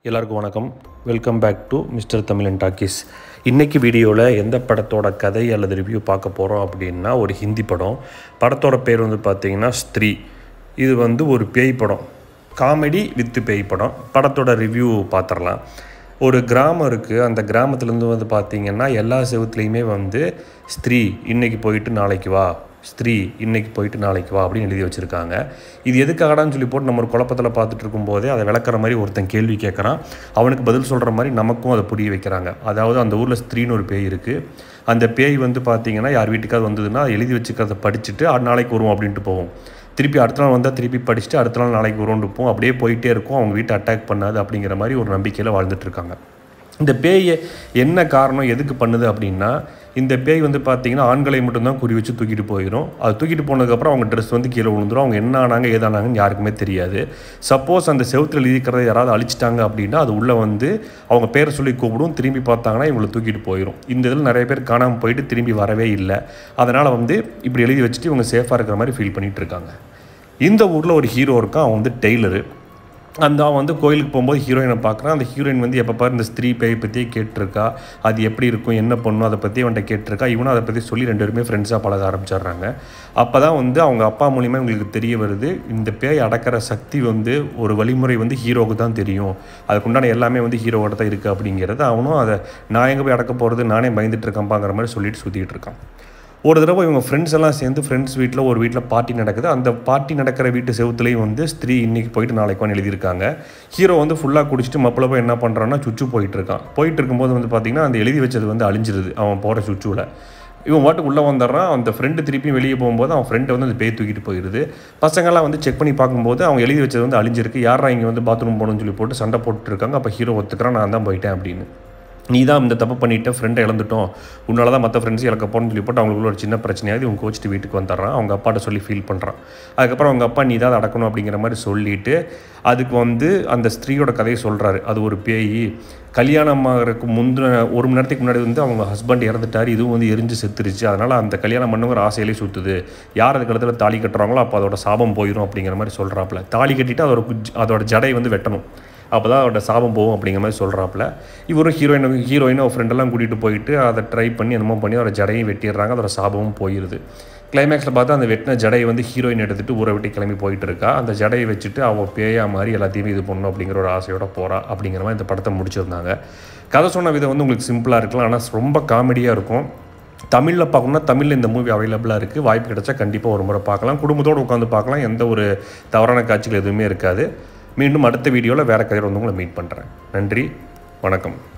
எல்லாருக்கும் வணக்கம் welcome back to mister Tamizhan talkies இன்றைக்கி வீடியோவில் எந்த படத்தோட கதை அல்லது ரிவ்யூ பார்க்க போகிறோம் அப்படின்னா ஒரு ஹிந்தி படம் படத்தோட பேர் வந்து பார்த்தீங்கன்னா ஸ்திரீ இது வந்து ஒரு பேய் படம் காமெடி வித்து பேய் படம் படத்தோட ரிவ்யூ பார்த்துடலாம் ஒரு கிராமம் இருக்குது அந்த கிராமத்துலேருந்து வந்து பார்த்தீங்கன்னா எல்லா செவத்துலேயுமே வந்து ஸ்திரீ இன்னைக்கு போயிட்டு நாளைக்கு வா ஸ்திரீ இன்னைக்கு போயிட்டு நாளைக்கு வா அப்படின்னு எழுதி வச்சுருக்காங்க இது எதுக்காகடான்னு சொல்லி போட்டு நம்ம ஒரு குழப்பத்தில் பார்த்துட்டு இருக்கும்போதே அதை விளக்குற மாதிரி ஒருத்தன் கேள்வி கேட்குறான் அவனுக்கு பதில் சொல்கிற மாதிரி நமக்கும் அதை புரிய வைக்கிறாங்க அதாவது அந்த ஊரில் ஸ்திரீன்னு ஒரு பேய் இருக்குது அந்த பேய் வந்து பார்த்தீங்கன்னா யார் வீட்டுக்காவது வந்ததுன்னா அதை எழுதி வச்சுக்கிறத படிச்சுட்டு "ஆ, நாளைக்கு வருவோம் அப்படின்ட்டு போவோம் திருப்பி அடுத்த நாள் வந்தால் திருப்பி படிச்சுட்டு அடுத்த நாள் நாளைக்கு வருவோம்னு இருப்போம் அப்படியே போயிட்டே இருக்கும் அவங்க வீட்டை அட்டாக் பண்ணாது அப்படிங்கிற மாதிரி ஒரு நம்பிக்கையில் வாழ்ந்துட்டு இருக்காங்க இந்த பேயை என்ன காரணம் எதுக்கு பண்ணுது அப்படின்னா இந்த பேய் வந்து பார்த்தீங்கன்னா ஆண்களை மட்டும்தான் குறி வச்சு தூக்கிட்டு போயிடும் அது தூக்கிட்டு போனதுக்கப்புறம் அவங்க ட்ரெஸ் வந்து கீழே விழுந்துரும் அவங்க என்ன ஆனாங்க ஏதானாங்கன்னு யாருக்குமே தெரியாது சப்போஸ் அந்த செவுத்தில் எழுதிக்கிறத யாராவது அழிச்சிட்டாங்க அப்படின்னா அது உள்ளே வந்து அவங்க பேரை சொல்லி கூப்பிடும் திரும்பி பார்த்தாங்கன்னா இவங்களை தூக்கிட்டு போயிடும் இந்த இதில் நிறைய பேர் காணாமல் போயிட்டு திரும்பி வரவே இல்லை அதனால் வந்து இப்படி எழுதி வச்சுட்டு இவங்க சேஃபாக இருக்கிற மாதிரி ஃபீல் பண்ணிட்டு இருக்காங்க இந்த ஊரில் ஒரு ஹீரோ இருக்கான் அவன் வந்து டெய்லரு அந்த அவன் வந்து கோயிலுக்கு போகும்போது ஹீரோயினை பார்க்குறான் அந்த ஹீரோயின் வந்து எப்போ பாரு இந்த ஸ்திரீ பேய் பற்றியே கேட்டிருக்கா அது எப்படி இருக்கும் என்ன பண்ணும் அதை பற்றி அவன்கிட்ட கேட்டிருக்கா இவனும் அதை பற்றி சொல்லி ரெண்டு பேருமே ஃப்ரெண்ட்ஸாக பழக ஆரம்பிச்சிடுறாங்க அப்போ தான் வந்து அவங்க அப்பா மூலியமாக இவங்களுக்கு தெரிய வருது இந்த பேய் அடக்கிற சக்தி வந்து ஒரு வழிமுறை வந்து ஹீரோவுக்கு தான் தெரியும் அதுக்குண்டான எல்லாமே வந்து ஹீரோவோட தான் இருக்குது அப்படிங்கிறது அவனும் அதை நான் எங்கே போய் அடக்க போகிறது நானே பயந்துட்டு இருக்கேன்ப்பாங்கிற மாதிரி சொல்லிட்டு சுற்றிட்டு இருக்கான் ஒரு தடவை இவங்க ஃப்ரெண்ட்ஸ் எல்லாம் சேர்ந்து ஃப்ரெண்ட்ஸ் வீட்டில் ஒரு வீட்டில் பார்ட்டி நடக்குது அந்த பார்ட்டி நடக்கிற வீட்டு செவுத்துலேயும் வந்து ஸ்திரீ இன்னைக்கு போயிட்டு நாளைக்கு வந்து எழுதியிருக்காங்க ஹீரோ வந்து ஃபுல்லாக குடிச்சிட்டு மப்பிள போய் என்ன பண்ணுறான்னா சுச்சு போயிட்டு இருக்கான் போயிட்டு இருக்கும்போது வந்து பார்த்தீங்கன்னா அந்த எழுதி வச்சது வந்து அழிஞ்சிருது அவன் போகிற சுச்சுவில் இவன் வாட்டுக்கு உள்ளே வந்துடுறான் அந்த ஃப்ரெண்டு திருப்பி வெளியே போகும்போது அவன் ஃப்ரெண்டை வந்து அந்த பேய் தூக்கிட்டு போயிடுது பசங்கள்லாம் வந்து செக் பண்ணி பார்க்கும்போது அவங்க எழுதி வச்சது வந்து அழிஞ்சிருக்கு யாரா இங்கே வந்து பாத்ரூம் போகணும்னு சொல்லி போட்டு சண்டை போட்டுட்டு இருக்காங்க அப்போ ஹீரோ ஒத்துக்கிறான் நான் தான் போயிட்டேன் அப்படின்னு நீ தான் இந்த தப்பு பண்ணிட்ட ஃப்ரெண்டை இழந்துட்டோம் உன்னால தான் மற்ற ஃப்ரெண்ட்ஸ் இழக்க போகணும்னு சொல்லி போட்டு அவங்களுக்குள்ள ஒரு சின்ன பிரச்சனையாவது இவங்க கோச்சிட்டு வீட்டுக்கு வந்துடுறான் அவங்க அப்பாட்ட சொல்லி ஃபீல் பண்ணுறான் அதுக்கப்புறம் அவங்க அப்பா நீ தான் அதை அடக்கணும் அப்படிங்கிற மாதிரி சொல்லிட்டு அதுக்கு வந்து அந்த ஸ்திரீயோட கதையை சொல்கிறாரு அது ஒரு பேய் கல்யாணம் ஆகிறதுக்கு முந்தின ஒரு மணி நேரத்துக்கு முன்னாடி வந்து அவங்க ஹஸ்பண்ட் இறந்துட்டார் இதுவும் வந்து எரிஞ்சு செத்துருச்சு அதனால் அந்த கல்யாணம் பண்ணுங்கிற ஆசையிலே சுற்றுது யார் அதுக்கு இடத்துல தாலி கட்டுறாங்களோ அப்போ அதோட சாபம் போயிடும் அப்படிங்கிற மாதிரி சொல்கிறாப்புல தாலி கட்டிட்டு அதோட குஜ்- அதோட ஜடை வந்து வெட்டணும் அப்போ தான் அவரோட சாபம் போகும் அப்படிங்கிற மாதிரி சொல்கிறாப்புல இவரும் ஹீரோயின் ஹீரோயினும் ஃப்ரெண்டெல்லாம் கூட்டிகிட்டு போயிட்டு அதை ட்ரை பண்ணி என்னமோ பண்ணி அவரோட ஜடையும் வெட்டிடுறாங்க அதோட சாபமும் போயிடுது கிளைமேக்ஸில் பார்த்தா அந்த வெட்டின ஜடையை வந்து ஹீரோயின் எடுத்துகிட்டு ஊரை விட்டு கிளம்பி போயிட்டு இருக்கா அந்த ஜடையை வச்சுட்டு அவள் பேயா மாதிரி எல்லாத்தையுமே இது பண்ணணும் அப்படிங்கிற ஒரு ஆசையோட போகிறா அப்படிங்கிற மாதிரி இந்த படத்தை முடிச்சிருந்தாங்க கதை சொன்ன விதம் வந்து உங்களுக்கு சிம்பிளாக இருக்கலாம் ஆனால் ரொம்ப காமெடியாக இருக்கும் தமிழில் பார்க்கணும்னா தமிழில் இந்த மூவி அவைலபிளாக இருக்குது வாய்ப்பு கிடைச்சா கண்டிப்பாக ஒரு முறை பார்க்கலாம் குடும்பத்தோடு உட்காந்து பார்க்கலாம் எந்த ஒரு தவறான காட்சிகள் எதுவுமே இருக்காது மீண்டும் அடுத்த வீடியோவில் வேறு கதையோட வந்து உங்களை மீட் பண்ணுறேன் நன்றி வணக்கம்